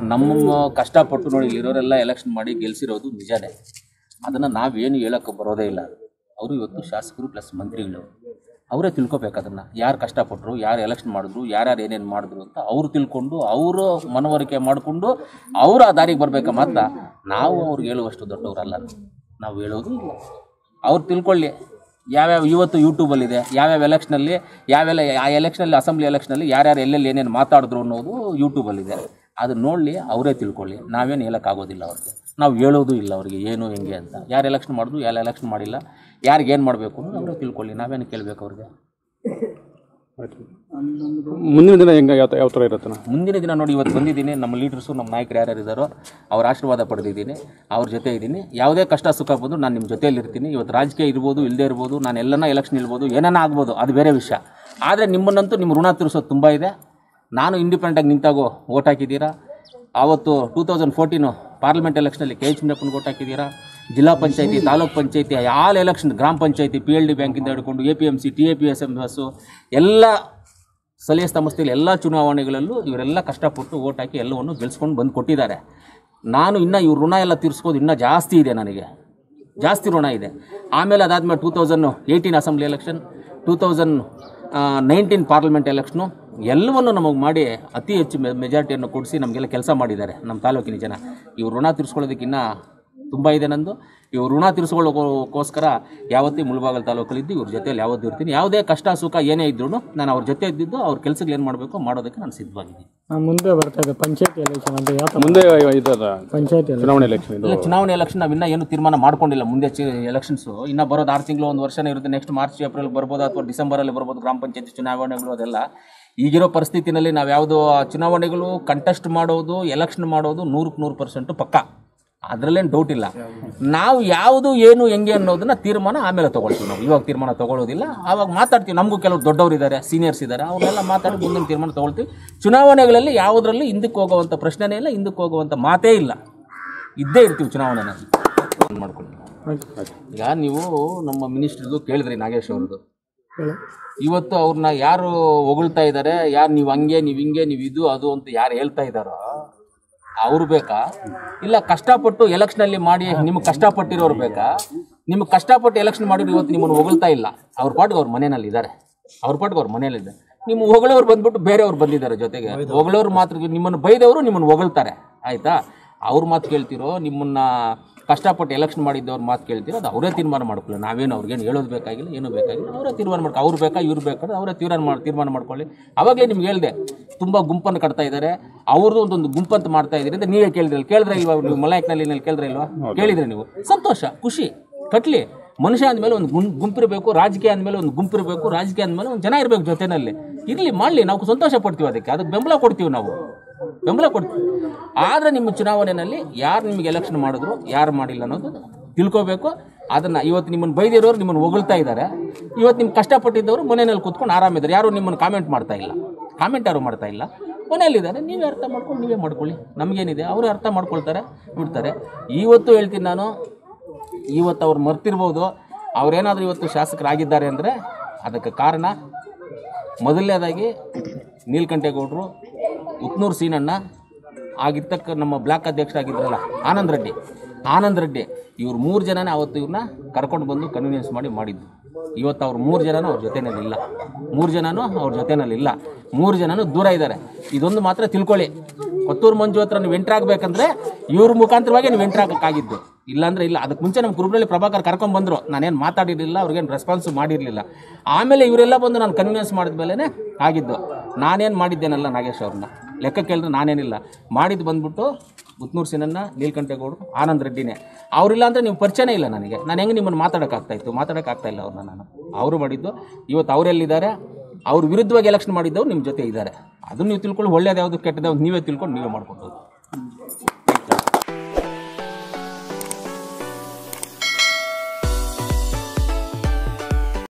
ನಮ್ಮ ಕಷ್ಟಪಟ್ಟು ನೋಡಿ ಇರೋರೆಲ್ಲ ಎಲೆಕ್ಷನ್ ಮಾಡಿ ಗೆಲ್ಸಿರೋದು ನಿಜನೇ ಅದನ್ನು ನಾವೇನು ಹೇಳೋಕ್ಕೆ ಬರೋದೇ ಇಲ್ಲ ಅವರು ಇವತ್ತು ಶಾಸಕರು ಪ್ಲಸ್ ಮಂತ್ರಿಗಳು ಅವರೇ ತಿಳ್ಕೊಬೇಕು ಅದನ್ನು ಯಾರು ಕಷ್ಟಪಟ್ಟರು ಯಾರು ಎಲೆಕ್ಷನ್ ಮಾಡಿದ್ರು ಯಾರ್ಯಾರು ಏನೇನು ಮಾಡಿದ್ರು ಅಂತ ಅವರು ತಿಳ್ಕೊಂಡು ಅವರು ಮನವರಿಕೆ ಮಾಡಿಕೊಂಡು ಅವರು ಆ ದಾರಿಗೆ ಬರಬೇಕಾ ಮಾತ್ರ ನಾವು ಅವ್ರಿಗೆ ಹೇಳುವಷ್ಟು ದೊಡ್ಡವರಲ್ಲ ನಾವು ಹೇಳೋದು ಇಲ್ಲ ಅವ್ರು ತಿಳ್ಕೊಳ್ಳಿ ಯಾವ್ಯಾವ ಇವತ್ತು ಯೂಟ್ಯೂಬಲ್ಲಿದೆ ಯಾವ್ಯಾವ ಎಲೆಕ್ಷನಲ್ಲಿ ಯಾವೆಲ್ಲ ಆ ಎಲೆಕ್ಷನಲ್ಲಿ ಅಸೆಂಬ್ಲಿ ಎಲೆಕ್ಷನಲ್ಲಿ ಯಾರ್ಯಾರು ಎಲ್ಲೆಲ್ಲಿ ಏನೇನು ಮಾತಾಡಿದ್ರು ಅನ್ನೋದು ಯೂಟ್ಯೂಬಲ್ಲಿದೆ ಅದು ನೋಡಲಿ ಅವರೇ ತಿಳ್ಕೊಳ್ಳಿ ನಾವೇನು ಹೇಳೋಕ್ಕಾಗೋದಿಲ್ಲ ಅವ್ರಿಗೆ ನಾವು ಹೇಳೋದು ಇಲ್ಲ ಅವ್ರಿಗೆ ಏನು ಹೆಂಗೆ ಅಂತ ಯಾರು ಎಲೆಕ್ಷನ್ ಮಾಡಿದ್ರು ಯಾರು ಎಲೆಕ್ಷನ್ ಮಾಡಿಲ್ಲ ಯಾರಿಗೆ ಏನು ಮಾಡಬೇಕು ಅನ್ನೋದು ಅವರೇ ತಿಳ್ಕೊಳ್ಳಿ ನಾವೇನು ಕೇಳಬೇಕು ಅವ್ರಿಗೆ ಮುಂದಿನ ದಿನ ಹೆಂಗೆ ಯಾವ ಯಾವ ಥರ ಇರುತ್ತಣ್ಣ ಮುಂದಿನ ದಿನ ನೋಡಿ ಇವತ್ತು ಬಂದಿದ್ದೀನಿ ನಮ್ಮ ಲೀಡರ್ಸು ನಮ್ಮ ನಾಯಕರು ಯಾರ್ಯಾರು ಇದ್ದಾರೋ ಅವ್ರ ಆಶೀರ್ವಾದ ಪಡೆದಿದ್ದೀನಿ ಅವ್ರ ಜೊತೆ ಇದ್ದೀನಿ ಯಾವುದೇ ಕಷ್ಟ ಸುಖ ಬಂದು ನಾನು ನಿಮ್ಮ ಜೊತೆಯಲ್ಲಿ ಇರ್ತೀನಿ ಇವತ್ತು ರಾಜಕೀಯ ಇರ್ಬೋದು ಇಲ್ಲದೇ ಇರ್ಬೋದು ನಾನು ಎಲ್ಲನ ಎಲೆಕ್ಷನ್ ಇರ್ಬೋದು ಏನಾನ ಆಗ್ಬೋದು ಅದು ಬೇರೆ ವಿಷಯ ಆದರೆ ನಿಮ್ಮನ್ನಂತೂ ನಿಮ್ಮ ಋಣ ತೀರಿಸೋದು ತುಂಬ ಇದೆ ನಾನು ಇಂಡಿಪೆಂಡೆಂಟಾಗಿ ನಿಂತಾಗೋ ಓಟ್ ಹಾಕಿದ್ದೀರಾ ಆವತ್ತು ಟೂ ತೌಸಂಡ್ ಫೋರ್ಟೀನು ಪಾರ್ಲಿಮೆಂಟ್ ಎಲೆಕ್ಷನಲ್ಲಿ ಕೆ ಎಚ್ ಮುನಿಯಪ್ಪನ ಓಟ್ ಹಾಕಿದ್ದೀರಾ ಜಿಲ್ಲಾ ಪಂಚಾಯತಿ ತಾಲೂಕ್ ಪಂಚಾಯತಿ ಆಲ್ ಎಲೆಕ್ಷನ್ ಗ್ರಾಮ ಪಂಚಾಯತಿ ಪಿ ಎಲ್ ಡಿ ಬ್ಯಾಂಕಿಂದ ಹಿಡ್ಕೊಂಡು A P M C T A P S M S ಎಲ್ಲ ಸ್ಥಳೀಯ ಸಂಸ್ಥೆಯಲ್ಲಿ ಎಲ್ಲ ಚುನಾವಣೆಗಳಲ್ಲೂ ಇವರೆಲ್ಲ ಕಷ್ಟಪಟ್ಟು ಓಟ್ ಹಾಕಿ ಎಲ್ಲವನ್ನು ಗೆಲ್ಸ್ಕೊಂಡು ಬಂದು ಕೊಟ್ಟಿದ್ದಾರೆ ನಾನು ಇನ್ನೂ ಇವ್ರ ಋಣ ಎಲ್ಲ ತೀರಿಸ್ಬೋದು ಇನ್ನೂ ಜಾಸ್ತಿ ಇದೆ ನನಗೆ ಜಾಸ್ತಿ ಋಣ ಇದೆ ಆಮೇಲೆ ಅದಾದಮೇಲೆ two thousand eighteen assembly election two thousand nineteen parliament election ಎಲ್ಲವನ್ನು ನಮಗೆ ಮಾಡಿ ಅತಿ ಹೆಚ್ಚು ಮೆ ಮೆಜಾರಿಟಿಯನ್ನು ಕೊಡಿಸಿ ನಮಗೆಲ್ಲ ಕೆಲಸ ಮಾಡಿದ್ದಾರೆ ನಮ್ಮ ತಾಲೂಕಿನ ಜನ ಇವ್ರ ಋಣ ತೀರಿಸ್ಕೊಳ್ಳೋದಕ್ಕಿನ್ನ ತುಂಬ ಇದೆ ನಂದು ಇವ್ರು ಋಣ ತೀರಿಸ್ಕೊಳ್ಳೋಕ್ಕೋಸ್ಕರ ಯಾವತ್ತೂ ಮುಳಬಾಗಲ್ ತಾಲೂಕಲ್ಲಿದ್ದು ಇವ್ರ ಜೊತೆಯಲ್ಲಿ ಯಾವತ್ತೂ ಇರ್ತೀನಿ ಯಾವುದೇ ಕಷ್ಟ ಸುಖ ಏನೇ ಇದ್ರೂ ನಾನು ಅವ್ರ ಜೊತೆ ಇದ್ದಿದ್ದು ಅವ್ರ ಕೆಲಸಗಳು ಏನು ಮಾಡಬೇಕು ಮಾಡೋದಕ್ಕೆ ನಾನು ಸಿದ್ಧವಾಗಿದ್ದೀನಿ ಆ, ಮುಂದೆ ಬರ್ತಾ ಇದೆ ಪಂಚಾಯತಿ ಎಲೆಕ್ಷನ್ ಅಂತ ಯಾವ ಥರ ಮುಂದೆ ಇದರ ಪಂಚಾಯತಿ ಎಲೆಕ್ಷನ್ ಚುನಾವಣೆ ಎಲೆಕ್ಷನ್ ಇದು ಇಲ್ಲ ಚುನಾವಣೆ ಎಲೆಕ್ಷನ್ ನಾವು ಇನ್ನೂ ಏನು ತೀರ್ಮಾನ ಮಾಡ್ಕೊಂಡಿಲ್ಲ ಮುಂದೆ ಚಿ ಎಲೆಕ್ಷನ್ಸು ಇನ್ನೂ ಬರೋದು ಆರು ತಿಂಗಳು ಒಂದು ವರ್ಷನೇ ಇರುತ್ತೆ ನೆಕ್ಸ್ಟ್ ಮಾರ್ಚ್ ಏಪ್ರಿಲ್ ಬರ್ಬೋದು ಅಥವಾ ಡಿಸೆಂಬರಲ್ಲಿ ಬರ್ಬೋದು ಗ್ರಾಮ ಪಂಚಾಯತಿ ಚುನಾವಣೆಗಳು ಅದೆಲ್ಲ ಈಗಿರೋ ಪರಿಸ್ಥಿತಿನಲ್ಲಿ ನಾವು ಯಾವುದು ಆ ಚುನಾವಣೆಗಳು ಕಂಟೆಸ್ಟ್ ಮಾಡೋದು ಎಲೆಕ್ಷನ್ ಮಾಡೋದು ನೂರಕ್ಕೆ ನೂರು ಪರ್ಸೆಂಟು ಪಕ್ಕ ಅದರಲ್ಲೇನು ಡೌಟ್ ಇಲ್ಲ ನಾವು ಯಾವುದು ಏನು ಹೆಂಗೆ ಅನ್ನೋದನ್ನ ತೀರ್ಮಾನ ಆಮೇಲೆ ತೊಗೊಳ್ತೀವಿ ನಾವು ಇವಾಗ ತೀರ್ಮಾನ ತೊಗೊಳ್ಳೋದಿಲ್ಲ ಆವಾಗ ಮಾತಾಡ್ತೀವಿ ನಮಗೂ ಕೆಲವು ದೊಡ್ಡವರು ಇದ್ದಾರೆ ಸೀನಿಯರ್ಸ್ ಇದ್ದಾರೆ ಅವರೆಲ್ಲ ಮಾತಾಡಿ ಮುಂದಿನ ತೀರ್ಮಾನ ತೊಗೊಳ್ತೀವಿ ಚುನಾವಣೆಗಳಲ್ಲಿ ಯಾವುದರಲ್ಲಿ ಹಿಂದಕ್ಕೆ ಹೋಗುವಂಥ ಪ್ರಶ್ನೆನೇ ಇಲ್ಲ ಹಿಂದಕ್ಕೆ ಹೋಗುವಂಥ ಮಾತೇ ಇಲ್ಲ ಇದ್ದೇ ಇರ್ತೀವಿ ಚುನಾವಣೆನಲ್ಲಿ ಮಾಡ್ಕೊಂಡು ಈಗ ನೀವು ನಮ್ಮ ಮಿನಿಸ್ಟ್ರದು ಕೇಳಿದ್ರಿ ನಾಗೇಶ್ ಅವ್ರದ್ದು ಹೇಳಿ ಇವತ್ತು ಅವ್ರನ್ನ ಯಾರು ಹೊಗಳ್ತಾ ಇದ್ದಾರೆ ಯಾರು ನೀವು ಹಂಗೆ ನೀವು ಹಿಂಗೆ ನೀವು ಇದು ಅದು ಅಂತ ಯಾರು ಹೇಳ್ತಾ ಇದ್ದಾರೋ ಅವ್ರು ಬೇಕಾ ಇಲ್ಲ ಕಷ್ಟಪಟ್ಟು ಎಲೆಕ್ಷನಲ್ಲಿ ಮಾಡಿ ನಿಮ್ಗೆ ಕಷ್ಟಪಟ್ಟಿರೋರು ಬೇಕಾ ನಿಮ್ಗೆ ಕಷ್ಟಪಟ್ಟು ಎಲೆಕ್ಷನ್ ಮಾಡಿದ್ರು ಇವತ್ತು ನಿಮ್ಮನ್ನು ಹೊಗಳ್ತಾ ಇಲ್ಲ ಅವ್ರ ಪಾಟ್ಗೆ ಅವ್ರ ಮನೆಯಲ್ಲಿ ಇದ್ದಾರೆ ಅವ್ರ ಪಾಟ್ಗೆ ಅವ್ರ ಮನೆಯಲ್ಲಿದ್ದಾರೆ ನಿಮ್ಮ ಹೊಗಳವ್ರು ಬಂದ್ಬಿಟ್ಟು ಬೇರೆಯವ್ರು ಬಂದಿದ್ದಾರೆ ಜೊತೆಗೆ ಹೊಗಳವ್ರು ಮಾತ್ರ ನಿಮ್ಮನ್ನು ಬೈದವರು ನಿಮ್ಮನ್ನು ಹೊಗಳ್ತಾರೆ ಆಯ್ತಾ ಅವ್ರ ಮಾತು ಕೇಳ್ತಿರೋ ನಿಮ್ಮನ್ನ ಕಷ್ಟಪಟ್ಟು ಎಲೆಕ್ಷನ್ ಮಾಡಿದ್ದವ್ರ ಮಾತು ಕೇಳ್ತಿರೋ ಅದು ಅವರೇ ತೀರ್ಮಾನ ಮಾಡ್ಕೊಳ್ಳಿ ನಾವೇನು ಅವ್ರಿಗೇನು ಹೇಳೋದು ಬೇಕಾಗಿಲ್ಲ ಏನು ಬೇಕಾಗಿಲ್ಲ ಅವರೇ ತೀರ್ಮಾನ ಮಾಡ್ಕೊ ಅವ್ರು ಬೇಕಾ ಇವ್ರು ಬೇಕಾದ್ರೆ ಅವರೇ ತೀರ್ಮಾನ ಮಾಡಿ ತೀರ್ಮಾನ ಮಾಡ್ಕೊಳ್ಳಿ ಅವಾಗಲೇ ನಿಮ್ಗೆ ಹೇಳಿದೆ ತುಂಬ ಗುಂಪನ್ನು ಕಟ್ತಾ ಇದ್ದಾರೆ ಅವ್ರದ್ದು ಒಂದೊಂದು ಗುಂಪಂತ ಮಾಡ್ತಾ ಇದ್ದೀರಿ ಅಂತ ನೀವೇ ಕೇಳಿದ್ರಲ್ಲ ಕೇಳಿದ್ರೆ ಇಲ್ವಾ ನೀವು ಮಲಾಯಕ್ನಲ್ಲಿ ಕೇಳಿದ್ರೆ ಇಲ್ವಾ ಕೇಳಿದ್ರಿ ನೀವು ಸಂತೋಷ ಖುಷಿ ಕಟ್ಲಿ ಮನುಷ್ಯ ಅಂದಮೇಲೆ ಒಂದು ಗುಂ ಗುಂಪಿರಬೇಕು ರಾಜಕೀಯ ಅಂದಮೇಲೆ ಒಂದು ಗುಂಪಿರಬೇಕು ರಾಜಕೀಯ ಅಂದಮೇಲೆ ಒಂದು ಜನ ಇರಬೇಕು ಜೊತೆನಲ್ಲಿ ಇರಲಿ ಮಾಡಲಿ ನಾವು ಸಂತೋಷ ಪಡ್ತೀವಿ ಅದಕ್ಕೆ ಅದಕ್ಕೆ ಬೆಂಬಲ ಕೊಡ್ತೀವಿ ನಾವು ಬೆಂಬಲ ಕೊಡ್ತೀವಿ ಆದರೆ ನಿಮ್ಮ ಚುನಾವಣೆಯಲ್ಲಿ ಯಾರು ನಿಮಗೆ ಎಲೆಕ್ಷನ್ ಮಾಡಿದ್ರು ಯಾರು ಮಾಡಿಲ್ಲ ಅನ್ನೋದು ತಿಳ್ಕೋಬೇಕು ಅದನ್ನು ಇವತ್ತು ನಿಮ್ಮನ್ನು ಬೈದಿರೋರು ನಿಮ್ಮನ್ನು ಹೊಗಳ್ತಾ ಇದ್ದಾರೆ ಇವತ್ತು ನಿಮ್ಮ ಕಷ್ಟಪಟ್ಟಿದ್ದವರು ಮನೆಯಲ್ಲಿ ಕೂತ್ಕೊಂಡು ಆರಾಮಿದ್ದಾರೆ ಯಾರು ನಿಮ್ಮನ್ನು ಕಾಮೆಂಟ್ ಮಾಡ್ತಾ ಇಲ್ಲ ಕಾಮೆಂಟ್ ಯಾರು ಮಾಡ್ತಾ ಇಲ್ಲ ಮನೆಯಲ್ಲಿದ್ದಾರೆ ನೀವೇ ಅರ್ಥ ಮಾಡ್ಕೊಂಡು ನೀವೇ ಮಾಡ್ಕೊಳ್ಳಿ ನಮಗೇನಿದೆ ಅವರು ಅರ್ಥ ಮಾಡ್ಕೊಳ್ತಾರೆ ಬಿಡ್ತಾರೆ ಇವತ್ತು ಹೇಳ್ತೀನಿ ನಾನು ಇವತ್ತು ಅವ್ರು ಮರ್ತಿರ್ಬೋದು ಅವ್ರೇನಾದರೂ ಇವತ್ತು ಶಾಸಕರಾಗಿದ್ದಾರೆ ಅಂದರೆ ಅದಕ್ಕೆ ಕಾರಣ ಮೊದಲನೇದಾಗಿ ನೀಲಕಂಠೇಗೌಡರು ಉತ್ನೂರು ಸೀನಣ್ಣ ಆಗಿರ್ತಕ್ಕ ನಮ್ಮ ಬ್ಲಾಕ್ ಅಧ್ಯಕ್ಷರಾಗಿದ್ರಲ್ಲ ಆನಂದ್ ರೆಡ್ಡಿ ಆನಂದ್ ರೆಡ್ಡಿ ಇವ್ರು ಮೂರು ಜನನೇ ಅವತ್ತು ಇವ್ರನ್ನ ಕರ್ಕೊಂಡು ಬಂದು ಕನ್ವಿನಿಯನ್ಸ್ ಮಾಡಿ ಮಾಡಿದ್ದು ಇವತ್ತು ಅವ್ರು ಮೂರು ಜನನೂ ಅವ್ರ ಜೊತೆನಲ್ಲಿ ಇಲ್ಲ ಮೂರು ಜನನೂ ಅವ್ರ ಜೊತೆನಲ್ಲಿ ಇಲ್ಲ ಮೂರು ಜನನೂ ದೂರ ಇದ್ದಾರೆ ಇದೊಂದು ಮಾತ್ರ ತಿಳ್ಕೊಳ್ಳಿ ಕೊತ್ತೂರು ಮಂಜು ಹತ್ರ ನೀವು ಎಂಟ್ರ್ ಆಗ್ಬೇಕಂದ್ರೆ ಇವ್ರ ಮುಖಾಂತರವಾಗಿ ನೀವು ಎಂಟ್ರ್ ಆಗಕ್ಕಾಗಿದ್ದು ಇಲ್ಲಾಂದ್ರೆ ಇಲ್ಲ ಅದಕ್ಕೆ ಮುಂಚೆ ನಮ್ಮ ಗ್ರೂಪ್ನಲ್ಲಿ ಪ್ರಭಾಕರ್ ಕರ್ಕೊಂಡ್ ಬಂದರು ನಾನೇನು ಮಾತಾಡಿರಲಿಲ್ಲ ಅವ್ರಿಗೇನು ರೆಸ್ಪಾನ್ಸ್ ಮಾಡಿರಲಿಲ್ಲ ಆಮೇಲೆ ಇವರೆಲ್ಲ ಬಂದು ನಾನು ಕನ್ವಿನ್ಸ್ ಮಾಡಿದ ಮೇಲೇ ಆಗಿದ್ದು ನಾನೇನು ಮಾಡಿದ್ದೇನಲ್ಲ ನಾಗೇಶ್ ಅವ್ರನ್ನ ಲೆಕ್ಕ ಕೇಳಿದ್ರೆ ನಾನೇನಿಲ್ಲ ಮಾಡಿದ್ದು ಬಂದ್ಬಿಟ್ಟು ಮುತ್ನೂರು ಸಿನನ್ನ ನೀಲ್ಕಂಠೇಗೌಡರು ಆನಂದ್ ರೆಡ್ಡಿನೇ ಅವರಿಲ್ಲ ಅಂದರೆ ನೀವು ಪರಿಚಯನೇ ಇಲ್ಲ ನನಗೆ ನಾನು ಹೆಂಗೆ ನಿಮ್ಮನ್ನು ಮಾತಾಡೋಕ್ಕಾಗ್ತಾ ಇತ್ತು ಮಾತಾಡೋಕ್ಕಾಗ್ತಾ ಇಲ್ಲ ಅವ್ರನ್ನ ನಾನು ಅವರು ಮಾಡಿದ್ದು ಇವತ್ತು ಅವರೆಲ್ಲಿದ್ದಾರೆ ಅವ್ರ ವಿರುದ್ಧವಾಗಿ ಎಲೆಕ್ಷನ್ ಮಾಡಿದ್ದವ್ರು ನಿಮ್ಮ ಜೊತೆ ಇದ್ದಾರೆ ಅದನ್ನು ನೀವು ತಿಳ್ಕೊಂಡು ಒಳ್ಳೇದು ಯಾವುದು ಕೆಟ್ಟದ್ದು ಯಾವ್ದು ನೀವೇ ತಿಳ್ಕೊಂಡು ನೀವೇ ಮಾಡ್ಕೊಂಡು ಹೋಗಿ